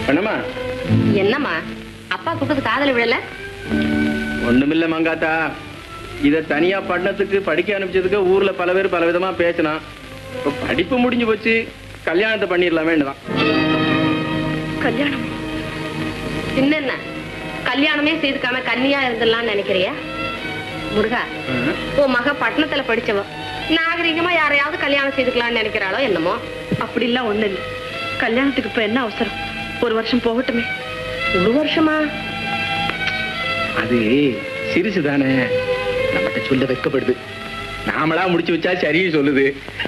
என்னம்மா என்னம்மா அப்பா கூப்பிட்டது காதல விழல ஒண்ணுமில்ல மங்காத்தா இத தனியா பட்டணத்துக்கு படிக்க அனுப்பிச்சதுக்கு ஊர்ல பல பேர் பல விதமா பேசினான் இப்ப படிப்பு முடிஞ்சு போச்சு கல்யாணத்தை பண்ணிடலாமேன்னு கல்யாணம் என்னென்ன கல்யாணமே செய்துக்காம கன்னியா இருந்துடலாம்னு நினைக்கிறியா முருகா உன் மக பட்டணத்துல படிச்சவ நாகரிகமா யாரையாவது கல்யாணம் செய்துக்கலாம்னு நினைக்கிறாளோ என்னமோ அப்படிலாம் ஒண்ணு இல்ல கல்யாணத்துக்கு இப்ப என்ன அவசரம் ஒரு வருஷம் போகட்டுமே ஒரு வருஷமா அது சிரிசு தானே நம்மகிட்ட சொல்ல வைக்கப்படுது நாமளா முடிச்சு வச்சா சரி சொல்லுது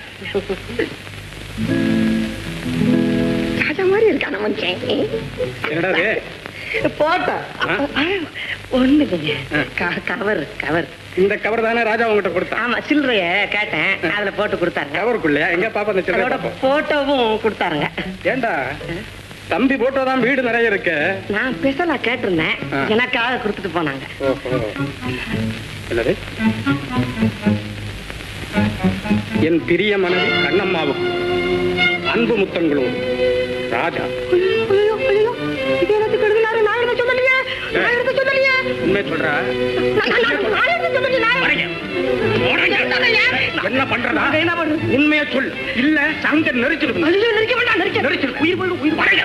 ராஜா மாதிரி இருக்கான மனுஷன் என்னடா இது? போட்டோம் ஆ? ஒண்ணு இல்லைங்க ஆ. க- கவர் கவர் இந்த கவர் தானே ராஜா உங்ககிட்ட கொடுத்தான் ஆமா சில்லறைய கேட்டேன் அதுல போட்டு கொடுத்தாங்க கவருக்குள்ள எங்க பாப்பா அந்த சில்லறை அதோட பாப்போம். போட்டோவும் கொடுத்தாருங்க ஏண்டா தம்பி போட்டோ தான் வீடு நிறைய இருக்கு நான் பேசல கேட்டிருந்தேன் ஆ. எனக்காக கொடுத்துட்டு போனாங்க ஓஹோ என்னது என் பிரிய மனைவி கண்ணம்மாவுக்கு அன்பு முத்தங்களோடு ராஜா ஐயோ, ஐயோ, இது எனக்கு எழுதினாரு நான் எடுத்து சொல்லலையே நான் எடுத்து சொல்லலையே உண்மை சொல்றா நான் எடுத்து சொல்லலையே நான் மறைங்க. என்ன பண்றதா நாங்க என்ன பண்றது? உண்மையை சொல் இல்ல சங்க நெரிச்சிருக்கு ஐயோ, நெரிக்க வேண்டாம், நெரிக்க. நெரிச்சிருக்கு உயிர் போயிடும் உயிர் மறைங்க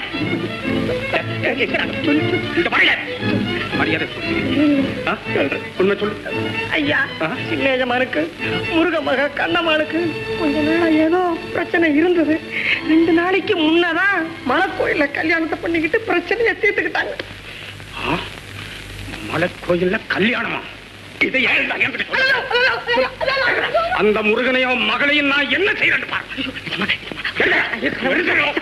இந்த மறைங்க மரியாதை சொல்லு. ஆ? உண்மை சொல்லு ஐயா ஆ? சின்னேஜமானுக்கு முருக மக கண்ணம்மாளுக்கு கொஞ்ச நாள் ஏதோ பிரச்சனை இருந்தது ரெண்டு நாளைக்கு முன்னதான் மலைக்கோயில கல்யாணத்தை பண்ணிக்கிட்டு பிரச்சனையை தீர்த்துக்கிட்டாங்க ஆ? மலை கோயில்ல கல்யாணமா இதை ஏன் தான் என்கிட்ட சொல்ல? அந்த முருகனையும் மகளையும் நான் என்ன செய்யறேன்னு பாரு. என்ன? வருகிறோம்.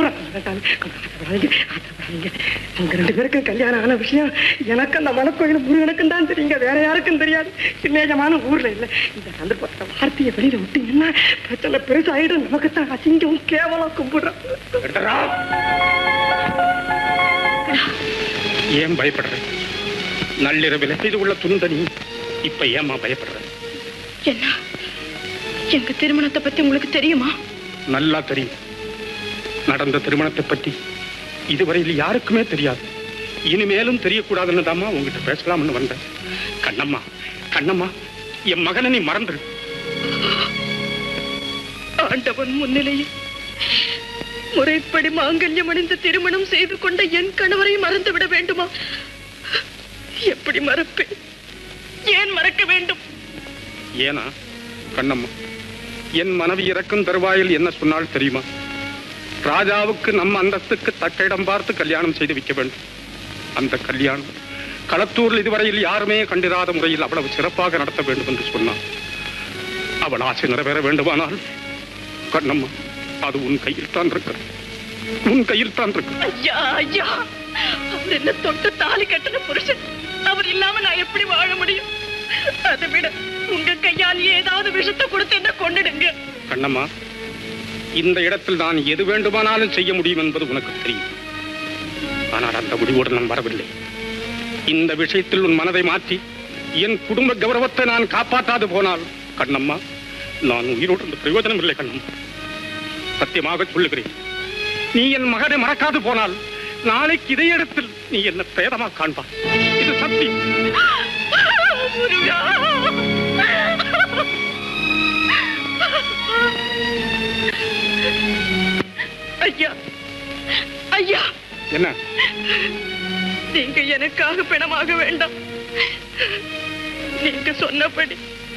உங்க ரெண்டு பேருக்கும் கல்யாணம் ஆன விஷயம் எனக்கு அந்த மலைக்கோயில் முருகனுக்கும் தான் தெரியுங்க வேற யாருக்கும் தெரியாது சின்னேஜமான ஊர்ல இல்ல இந்த சந்தர்ப்பத்தை வார்த்தையை வெளியில விட்டீங்கன்னா பிரச்சனை பெருசாயிடும் நமக்கு தான் அசிங்கம் கேவலம் கும்பிடுறோம் எடுத்துடா. ஏன் பயப்படுற நள்ளிரவில் இது உள்ள துந்தனி இப்ப ஏமா பயப்படுற என்ன எங்க திருமணத்தை பத்தி உங்களுக்கு தெரியுமா நல்லா தெரியும் நடந்த திருமணத்தை பற்றி இதுவரையில் யாருக்குமே தெரியாது இனிமேலும் தெரியக்கூடாதுன்னு தாம்மா உங்ககிட்ட பேசலாம்னு வந்தேன் கண்ணம்மா கண்ணம்மா என் மகனை நீ மறந்துரு ஆண்டவன் முன்னிலையில் முறைப்படி மாங்கல்யம் அணிந்து திருமணம் செய்து கொண்ட என் கணவரை மறந்து விட வேண்டுமா எப்படி மறப்பேன் ஏன் மறக்க வேண்டும் ஏனா கண்ணம்மா என் மனைவி இறக்கும் தருவாயில் என்ன சொன்னால் தெரியுமா ராஜாவுக்கு நம்ம அந்தஸ்துக்கு தக்க இடம் பார்த்து கல்யாணம் செய்து வைக்க வேண்டும் அந்த கல்யாணம் களத்தூரில் இதுவரையில் யாருமே கண்டிராத முறையில் அவ்வளவு சிறப்பாக நடத்த வேண்டும் என்று சொன்னான் அவள் ஆசை நிறைவேற வேண்டுமானால் கண்ணம்மா அது உன் கையில் தான் இருக்கிறது உன் கையில் தான் இருக்கிறது ஐயா ஐயா அவர் என்ன தொட்டு தாலி கட்டின புருஷன் அவர் இல்லாம நான் எப்படி வாழ முடியும் அதை விட உங்க கையால் ஏதாவது விஷத்தை கொடுத்து என்ன கொண்டுடுங்க கண்ணம்மா இந்த இடத்தில் நான் எது வேண்டுமானாலும் செய்ய முடியும் என்பது உனக்கு தெரியும் ஆனால் அந்த முடிவோடு நான் வரவில்லை இந்த விஷயத்தில் உன் மனதை மாற்றி என் குடும்ப கௌரவத்தை நான் காப்பாற்றாது போனால் கண்ணம்மா நான் உயிரோடு இருந்த பிரயோஜனம் இல்லை கண்ணம்மா சத்தியமாக சொல்லுகிறேன் நீ என் மகனை மறக்காது போனால் நாளைக்கு இதே இடத்தில் நீ என்ன பிரேதமா காண்பாய் இது சத்தியம் முருகா ஐயா ஐயா என்ன நீங்க எனக்காக பிணமாக வேண்டாம் நீங்க சொன்னபடி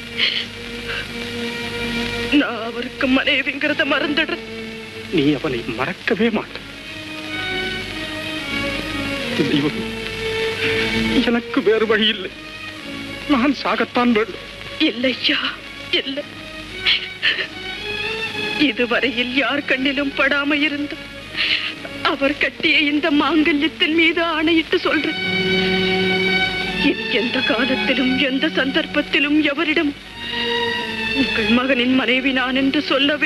நான் அவருக்கு மனைவிங்கிறத மறந்துடுறேன் நீ அவனை மறக்கவே மாட்டாய் தெய்வம் எனக்கு வேறு வழி இல்லை நான் சாகத்தான் வேண்டும் இல்லையா இல்லை இதுவரையில் யார் கண்ணிலும் படாம இருந்த அவர் கட்டிய இந்த மாங்கல்யத்தின் மீது ஆணையிட்டு சொல்றேன் இனி எந்த காலத்திலும் எந்த சந்தர்ப்பத்திலும் எவரிடம் உங்கள் மகனின் மனைவி நான் என்று சொல்ல